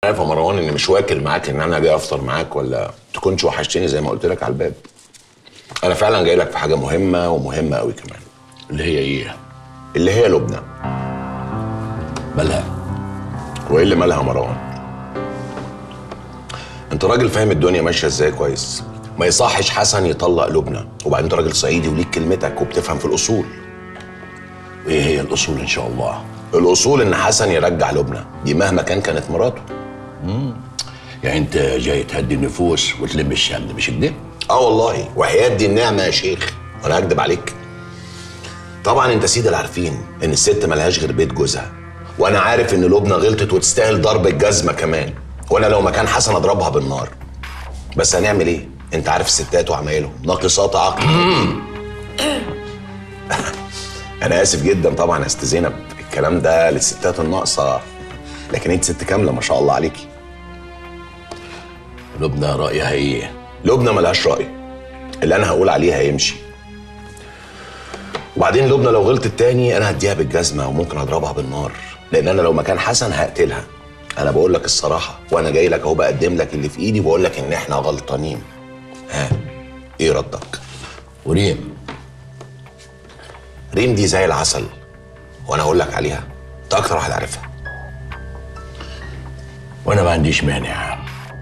عارف يا مروان اني مش واكل معاك ان انا جاي افطر معاك ولا تكونش وحشتني زي ما قلت لك على الباب انا فعلا جاي لك في حاجه مهمه ومهمه قوي كمان اللي هي ايه اللي هي لبنى مالها وايه اللي مالها يا مروان انت راجل فاهم الدنيا ماشيه ازاي كويس ما يصحش حسن يطلق لبنى وبعدين انت راجل صعيدي وليك كلمتك وبتفهم في الاصول وايه هي الاصول ان شاء الله الاصول ان حسن يرجع لبنى دي مهما كان كانت مراته يعني انت جاي تهدي النفوس وتلم الشمل مش كده اه والله وحياة دي النعمة يا شيخ وانا هكدب عليك طبعا انت سيد العارفين ان الست ملهاش غير بيت جوزها وانا عارف ان لبنى غلطت وتستاهل ضرب الجزمة كمان وانا لو مكان حسن اضربها بالنار بس هنعمل ايه انت عارف الستات وعمايلهم ناقصات عقل انا اسف جدا طبعا يا ست زينب الكلام ده للستات الناقصة لكن انت ست كاملة ما شاء الله عليكي لبنى رايها ايه لبنى ملهاش رأي اللي أنا هقول عليه هيمشي وبعدين لبنى لو غلطت تاني أنا هديها بالجزمة وممكن أضربها بالنار لأن أنا لو مكان حسن هقتلها أنا بقول لك الصراحة وأنا جاي لك أهو بقدم لك اللي في إيدي وبقول لك إن إحنا غلطانين ها إيه ردك؟ وريم ريم دي زي العسل وأنا هقول لك عليها أنت أكتر واحد عارفها وانا ما عنديش مانع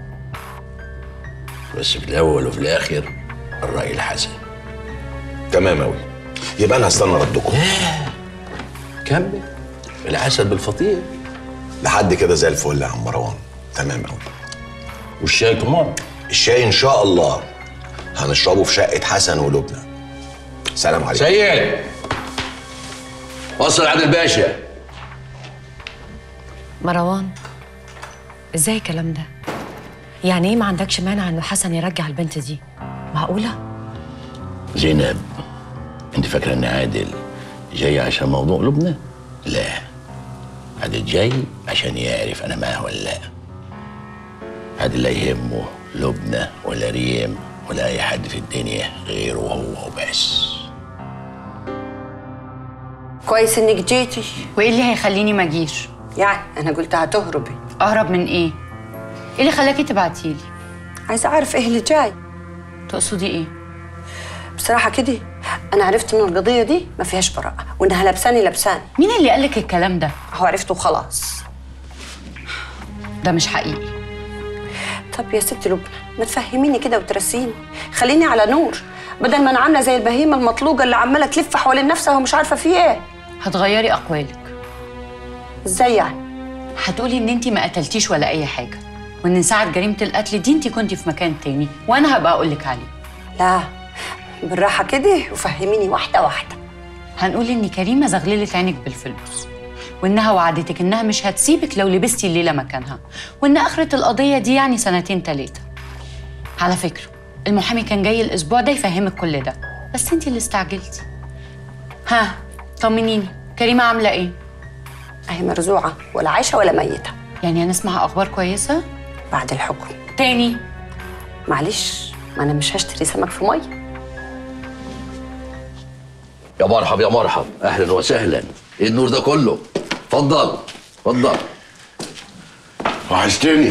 بس في الاول وفي الاخر الراي الحسن تمام أوي يبقى أنا هستنى ردكم كمل العسل بالفطير لحد كده زي الفل يا عم مروان تمام أوي والشاي كمان الشاي ان شاء الله هنشربه في شقه حسن ولبنى سلام عليكم سيد وصل عادل باشا مروان ازاي الكلام ده يعني ايه ما عندكش مانع انه حسن يرجع البنت دي معقوله زينب انت فاكره ان عادل جاي عشان موضوع لبنى لا عادل جاي عشان يعرف انا معاه ولا لا عادل لا يهمه لبنى ولا ريم ولا اي حد في الدنيا غيره هو وبس كويس انك جيتي وايه اللي هيخليني ما اجيش يعني انا قلت هتهربي اهرب من ايه ايه اللي خلاكي تبعتيلي عايزه اعرف ايه اللي جاي تقصدي ايه بصراحه كده انا عرفت ان القضيه دي ما فيهاش براءه وانها لبساني لبساني مين اللي قالك الكلام ده هو عرفته خلاص ده مش حقيقي طب يا ست لبنى ما تفهميني كده وترسيني خليني على نور بدل ما انا عامله زي البهيمه المطلوقه اللي عماله تلف حوالين نفسها ومش عارفه في ايه هتغيري اقوالك ازاي يعني هتقولي ان انت ما قتلتيش ولا اي حاجه وان ساعه جريمه القتل دي انت كنتي في مكان تاني وانا هبقى اقول لك عليه لا بالراحه كده وفهميني واحده واحده هنقول ان كريمه زغللت عينك بالفلوس وانها وعدتك انها مش هتسيبك لو لبستي الليله مكانها وان اخره القضيه دي يعني سنتين تلاته على فكره المحامي كان جاي الاسبوع ده يفهمك كل ده بس انت اللي استعجلتي ها طمنيني كريمه عامله ايه اهي مرزوعه ولا عايشه ولا ميته يعني هنسمع اخبار كويسه بعد الحكم تاني معلش ما انا مش هشتري سمك في ميه يا مرحب يا مرحب اهلا وسهلا ايه النور ده كله اتفضل اتفضل وحشتني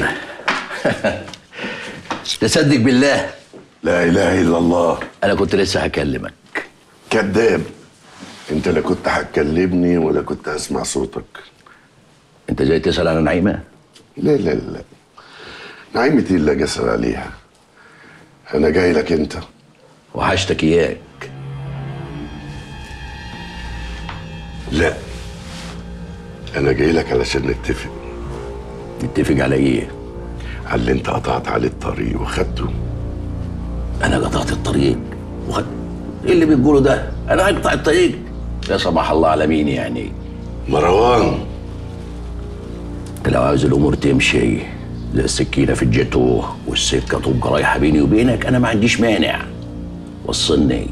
تصدق بالله لا اله الا الله انا كنت لسه هكلمك كذاب انت لا كنت هتكلمني ولا كنت هسمع صوتك انت جاي تسال عن نعيمه لا لا لا نعيمتي اللي جسر عليها انا جاي لك انت وحشتك اياك لا انا جاي لك علشان نتفق نتفق على ايه على اللي انت قطعت عليه الطريق وخدته انا قطعت الطريق وخد ايه اللي بتقوله ده انا اقطع الطريق يا صباح الله على مين يعني مروان انت لو عاوز الامور تمشي زي السكينه في الجيتو والسكه تبقى رايحه بيني وبينك انا ما عنديش مانع وصلني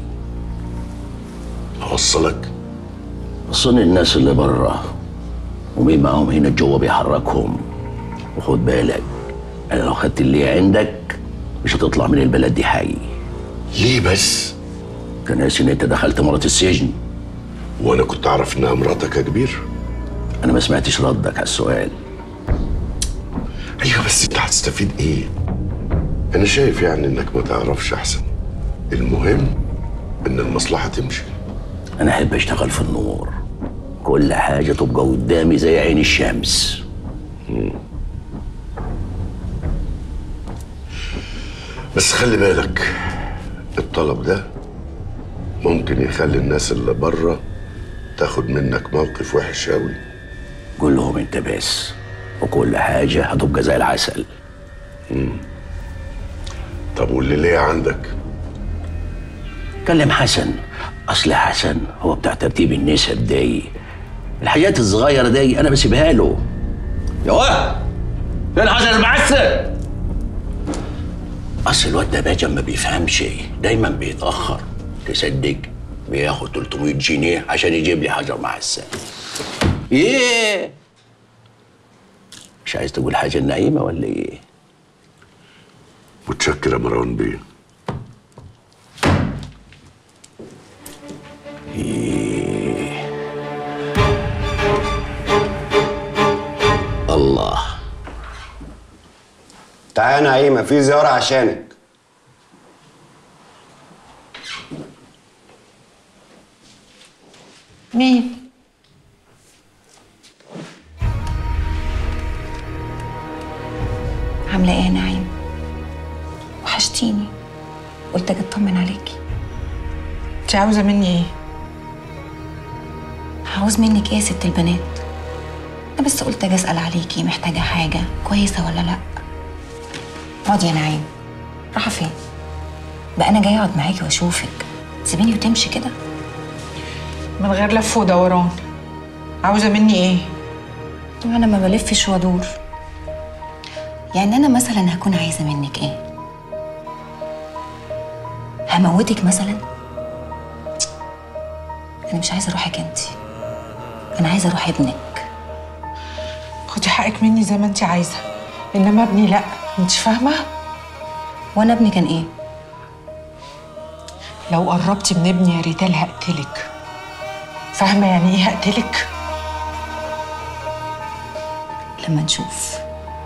اوصلك وصلني الناس اللي بره ومين معاهم هنا جوه بيحركهم وخد بالك انا لو خدت اللي عندك مش هتطلع من البلد دي حي ليه بس كان ناسي ان انت دخلت مرات السجن وانا كنت اعرف انها مراتك يا كبير انا ما سمعتش ردك على السؤال ايوه بس انت هتستفيد ايه انا شايف يعني انك ما تعرفش احسن المهم ان المصلحه تمشي انا احب اشتغل في النور كل حاجه تبقى قدامي زي عين الشمس بس خلي بالك الطلب ده ممكن يخلي الناس اللي بره تاخد منك موقف وحش قوي قول لهم انت بس وكل حاجه هتبقى زي العسل طب واللي ليه عندك كلم حسن اصل حسن هو بتاع ترتيب النسب دي الحاجات الصغيره دي انا بسيبها له يا واد فين حسن المعسل اصل الواد ده باجا ما بيفهمش دايما بيتاخر تصدق بياخد 300 جنيه عشان يجيب لي حجر معسل ايه مش عايز تقول حاجه النعيمه ولا ايه متشكر يا مروان بيه الله تعالى يا نعيمة في زيارة عشانك مين؟ عاملة ايه يا نعيم؟ وحشتيني قلت اجي اطمن عليكي انت عاوزه مني ايه عاوز منك ايه يا ست البنات؟ انا بس قلت اجي اسأل عليكي محتاجة حاجة كويسة ولا لا؟ اقعدي يا نعيم رايحة فين؟ بقى انا جاية اقعد معاكي واشوفك تسيبيني وتمشي كده؟ من غير لف ودوران عاوزه مني ايه انا ما بلفش وادور يعني انا مثلا هكون عايزه منك ايه هموتك مثلا انا مش عايزه اروحك انت انا عايزه اروح ابنك خدي حقك مني زي ما انت عايزه انما ابني لا انت فاهمه وانا ابني كان ايه لو قربتي من ابني يا ريتال هقتلك فاهمه يعني ايه هقتلك لما نشوف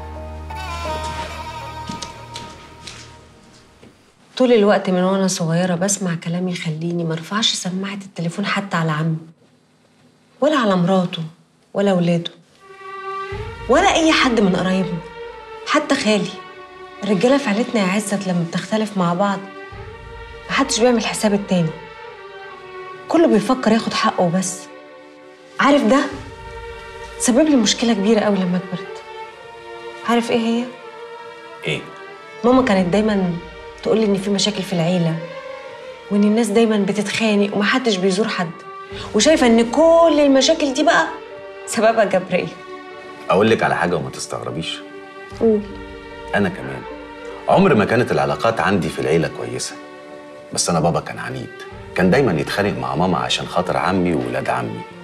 طول الوقت من وانا صغيره بسمع كلام يخليني ما ارفعش سماعه التليفون حتى على عمي ولا على مراته ولا ولاده ولا اي حد من قرايبنا حتى خالي الرجاله في عيلتنا يا عزت لما بتختلف مع بعض محدش بيعمل حساب التاني كله بيفكر ياخد حقه بس عارف ده سبب لي مشكله كبيره قوي لما كبرت عارف ايه هي ايه ماما كانت دايما تقول لي ان في مشاكل في العيله وان الناس دايما بتتخانق ومحدش بيزور حد وشايفه ان كل المشاكل دي بقى سببها جبريه اقول لك على حاجه وما تستغربيش قول انا كمان عمر ما كانت العلاقات عندي في العيله كويسه بس انا بابا كان عنيد كان دايما يتخانق مع ماما عشان خاطر عمي وولاد عمي